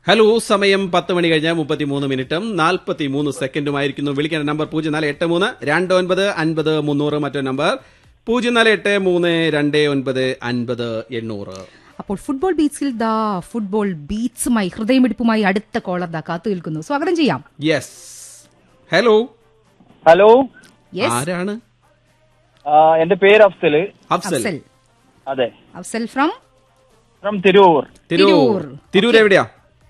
Hello സമയം പത്ത് മണി കഴിഞ്ഞ മുപ്പത്തിമൂന്ന് മിനിറ്റും നാൽപ്പത്തി മൂന്ന് സെക്കൻഡുമായിരിക്കുന്നു വിളിക്കേണ്ട നമ്പർ പൂജ്യം നാല് എട്ട് മൂന്ന് രണ്ട് ഒൻപത് അൻപത് മുന്നൂറ് മറ്റൊരു നമ്പർ പൂജ്യം നാല് എട്ട് മൂന്ന് രണ്ട് ഒൻപത് അൻപത് എണ്ണൂറ് അപ്പോൾ ഫുട്ബോൾ ബീച്ചിൽ ദാ ഫുട്ബോൾ ബീറ്റ്സുമായി ഹൃദയമിടിപ്പുമായി അടുത്ത കോളർ ദാ കാത്തു നിൽക്കുന്നു സ്വാഗതം ചെയ്യാം യെസ് ഹലോ ഹലോ യെസ് ആരാണ് ആ, എന്റെ പേര് അഫ്സല് അഫ്സൽ അഫ്സൽ അതെ അഫ്സൽ ഫ്രം ഫ്രം തിരൂർ തിരൂർ തിരൂർ. തിരൂർ എവിടെയാ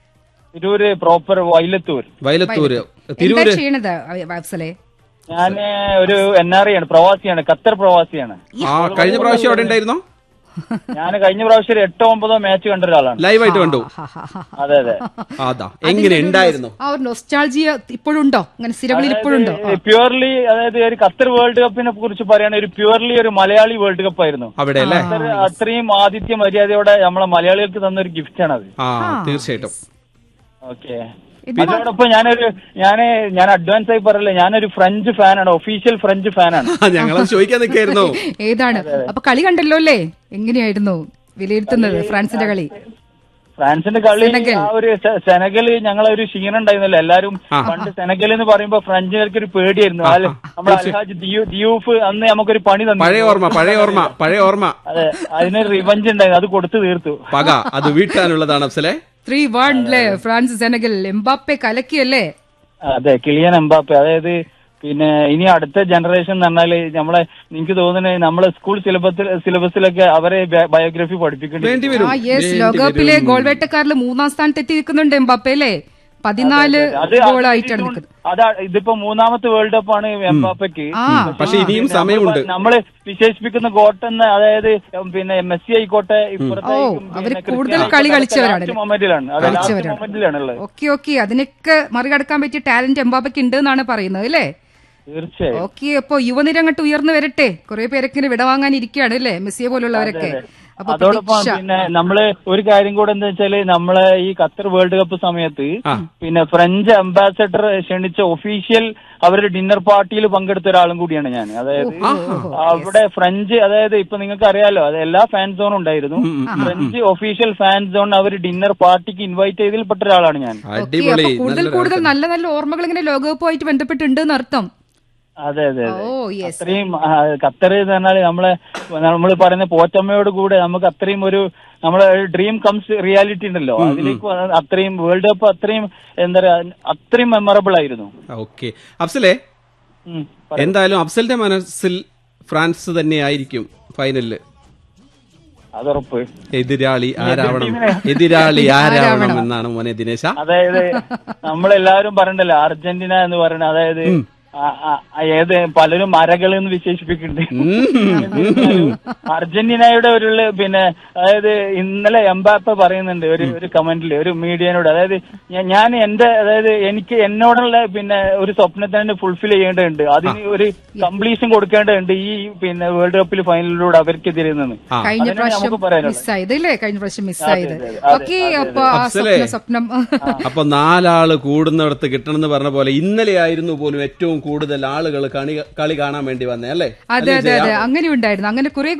തിരൂര് പ്രോപ്പർ വൈലത്തൂർ വയലത്തൂര് എന്താ തിരൂര് ചെയ്യണത് അഫ്സലെ ഞാൻ ഒരു എൻ ആർ ഐ ആണ് പ്രവാസിയാണ് ഖത്തർ പ്രവാസിയാണ് ആ കഴിഞ്ഞ പ്രാവശ്യം അവിടെ ഉണ്ടായിരുന്നോ ഞാൻ കഴിഞ്ഞ പ്രാവശ്യം ഒരു എട്ടോ ഒമ്പതോ മാച്ച് കണ്ട ഒരാളാണ് ലൈവായിട്ട് കണ്ടു ഹാ, ഹാ, ഹാ, ഹാ. അതെ അതെ അതാ എങ്ങനെ ഉണ്ടായിരുന്നു ആ ഒരു നൊസ്റ്റാൾജിയ ഇപ്പോഴുണ്ടോ അങ്ങനെ സ്ഥിരകളിൽ ഇപ്പോഴുണ്ടോ പ്യുവർലി അതായത് ഒരു ഖത്തർ വേൾഡ് കപ്പിനെ കുറിച്ച് പറയുകയാണെങ്കിൽ ഒരു പ്യുവർലി ഒരു മലയാളി വേൾഡ് കപ്പ് ആയിരുന്നു അവിടെ അല്ലേ ഖത്തർ അത്രയും ആതിഥ്യ മര്യാദയോടെ നമ്മളെ മലയാളികൾക്ക് തന്ന ഒരു ഗിഫ്റ്റ് ആണ് അത് ആ തീർച്ചയായിട്ടും ഓക്കെ അതോടൊപ്പം ഞാനൊരു ഞാന് ഞാൻ അഡ്വാൻസ് ആയി പറയല്ലേ ഞാനൊരു ഫ്രഞ്ച് ഫാനാണ് ഒഫീഷ്യൽ ഫ്രഞ്ച് ഫാനാണ് ആ, ഞങ്ങളത് ചോദിക്കാൻ നിൽക്കായിരുന്നു ഏതാണ് അപ്പൊ കളി കണ്ടല്ലോ അല്ലേ എങ്ങനെയായിരുന്നു വിലയിരുത്തുന്നത് ഫ്രാൻസിന്റെ കളി ഫ്രാൻസിന്റെ കളി സെനഗൽ. ആ ഒരു സെ- സെനഗല് ഞങ്ങളെ ഒരു ക്ഷീണം ഉണ്ടായിരുന്നല്ലോ എല്ലാരും പണ്ട് സെനഗൽ എന്ന് പറയുമ്പോ ഫ്രഞ്ചുകാർക്ക് ഒരു പേടിയായിരുന്നു അല്ല, നമ്മുടെ അൽഹാജ് ദിയൂ- ദിയൂഫ് അന്ന് നമുക്കൊരു പണി തന്നു പഴയ ഓർമ്മ പഴയ ഓർമ്മ പഴയ ഓർമ്മ അതെ അതിനൊരു റിവഞ്ച് ഉണ്ടായിരുന്നു അത് കൊടുത്തു തീർത്തു പക അത് വീട്ടാനുള്ളതാണ് അഫ്സലെ ത്രീ വൺ അല്ലേ ഫ്രാൻസ് സെനഗൽ എംബാപ്പെ കലക്കിയല്ലേ അതെ കിളിയൻ എംബാപ്പെ അതായത് പിന്നെ ഇനി അടുത്ത ജനറേഷൻ എന്ന് പറഞ്ഞാല് നമ്മളെ എനിക്ക് തോന്നുന്നത് നമ്മളെ സ്കൂൾ സിലബസിൽ സിലബസിലൊക്കെ അവരെ ബയോഗ്രഫി പഠിപ്പിക്കേണ്ടി വേണ്ടി വരും. വരും ആ യെസ് വേണ്ടി ലോകകപ്പിലെ വരും. ഗോൾ വേട്ടക്കാരിൽ മൂന്നാം സ്ഥാനത്ത് എത്തി നിൽക്കുന്നുണ്ട് എംബാപ്പെ അല്ലേ പതിനാല് അത് ഗോളായിട്ടാണ് നിൽക്കുന്നത് അതാ ഇതിപ്പോ മൂന്നാമത്തെ വേൾഡ് കപ്പ് ആണ് എംബാപ്പയ്ക്ക് ആ പക്ഷെ ഇനിയും പിന്നെ സമയമുണ്ട് നമ്മള് നമ്മള് വിശേഷിപ്പിക്കുന്ന ഗോട്ടെന്ന് അതായത് പിന്നെ മെസ്സി ആയിക്കോട്ടെ ഇപ്പുറത്തെ ഓ, പിന്നെ അവര് ക്രിസ്ത്യാനോ കൂടുതൽ ആയിക്കോട്ടെ, കളി അതൊക്കെ കളിച്ചവരാണ് last മൊമെന്റിലാണ് അതെ ലാസ്റ്റ് കളിച്ചവരാണ്. മൊമെന്റിലാണുള്ളത് ഓക്കെ ഓക്കെ അതിനൊക്കെ മറികടക്കാൻ പറ്റിയ ടാലന്റ് എംബാപ്പയ്ക്ക് ഉണ്ട് എന്നാണ് പറയുന്നത് അല്ലേ തീർച്ചയായും ഓക്കെ അപ്പൊ യുവനിര അങ്ങോട്ട് ഉയർന്നു വരട്ടെ കുറെ പേരൊക്കെ ഇങ്ങനെ വിടവാങ്ങാൻ ഇരിക്കുകയാണ് അല്ലേ മെസ്സിയെ പോലുള്ളവരൊക്കെ അപ്പൊ അതോടൊപ്പം പ്രതീക്ഷ പിന്നെ നമ്മള് ഒരു കാര്യം കൂടെ എന്താ വെച്ചാല് നമ്മളെ ഈ ഖത്തർ വേൾഡ് കപ്പ് സമയത്ത് ആ. പിന്നെ ഫ്രഞ്ച് അംബാസഡർ ക്ഷണിച്ച ഒഫീഷ്യൽ അവരുടെ ഡിന്നർ പാർട്ടിയിൽ പങ്കെടുത്ത ഒരാളും കൂടിയാണ് ഞാൻ അതായത് അവിടെ ഫ്രഞ്ച് അതായത് ഇപ്പൊ നിങ്ങൾക്ക് അറിയാലോ അത് എല്ലാ ഫാൻ സോണും ഉണ്ടായിരുന്നു ഫ്രഞ്ച് ഒഫീഷ്യൽ ഫാൻ സോൺ അവർ ഡിന്നർ പാർട്ടിക്ക് ഇൻവൈറ്റ് ചെയ്തതിൽപ്പെട്ട ഒരാളാണ് ഞാൻ ഓക്കെ അടിപൊളി അപ്പൊ കൂടുതൽ നല്ലൊരു കൂടുതൽ നല്ല നല്ല ഓർമ്മകൾ ഇങ്ങനെ ലോകകപ്പുമായിട്ട് ബന്ധപ്പെട്ടുണ്ട് എന്നർത്ഥം അതെ അതെ അതെ ഓ യെസ് അത്രയും ആ, ഖത്തർ എന്ന് പറഞ്ഞാൽ നമ്മളെ നമ്മൾ പറയുന്ന പോറ്റമ്മയോട് കൂടെ നമുക്ക് അത്രയും ഒരു നമ്മളെ ഡ്രീം കംസ് റിയാലിറ്റി ഉണ്ടല്ലോ അതിലേക്ക് വന്ന അത്രയും വേൾഡ് കപ്പ് അത്രയും എന്താ പറയാ അത്രയും മെമ്മറബിൾ ആയിരുന്നു ഓക്കെ അഫ്സലെ ഉം. എന്തായാലും അഫ്സലിന്റെ മനസ്സിൽ ഫ്രാൻസ് തന്നെയായിരിക്കും ഫൈനലില് അതുറപ്പ് എതിരാളി ആരാവണം എതിരാളി ആരാവണം എന്നാണ് മോനെ ദിനേശ അതായത് നമ്മളെല്ലാവരും പറയണ്ടല്ലോ അർജന്റീന എന്ന് പറയുന്നത് അതായത് ആ- ആ- ആ ഏത് പലരും അരകൾ എന്ന് വിശേഷിപ്പിക്കുന്നുണ്ട് അർജന്റീനയുടെ ഒരു പിന്നെ അതായത് ഇന്നലെ എംബാപ്പ പറയുന്നുണ്ട് ഒരു ഒരു കമന്റിൽ ഒരു മീഡിയനോട് അതായത് ഞാ- ഞാൻ എന്റെ അതായത് എനിക്ക് എന്നോടുള്ള പിന്നെ ഒരു സ്വപ്നത്തിന് ഫുൾഫിൽ ചെയ്യേണ്ടതുണ്ട് അതിന് ഒരു കംപ്ലീഷൻ കൊടുക്കേണ്ടതുണ്ട് ഈ പിന്നെ വേൾഡ് കപ്പിൽ ഫൈനലിലൂടെ അവർക്കെതിരെ നിന്ന് ആ. കഴിഞ്ഞ അതിനാണ് പ്രാവശ്യം നമുക്ക് പറയാനുള്ളത്. മിസ്സായത് അല്ലേ കഴിഞ്ഞ പ്രാവശ്യം മിസ്സായത് അതെ, അതെ, ഓക്കെ അതെ, അപ്പൊ ആ അഫ്സലേ. സ്വപ്നം സ്വപ്നം അപ്പൊ നാലാള് കൂടുന്നിടത്ത് കിട്ടണമെന്ന് പറഞ്ഞ പോലെ ഇന്നലെ ആയിരുന്നു പോലും ഏറ്റവും കൂടുതൽ ആളുകൾ കളി കളി കാണാൻ വേണ്ടി വന്നേ അല്ലേ അതെ അതെ അതെ അങ്ങനെ ഉണ്ടായിരുന്നു അങ്ങനെ കുറെ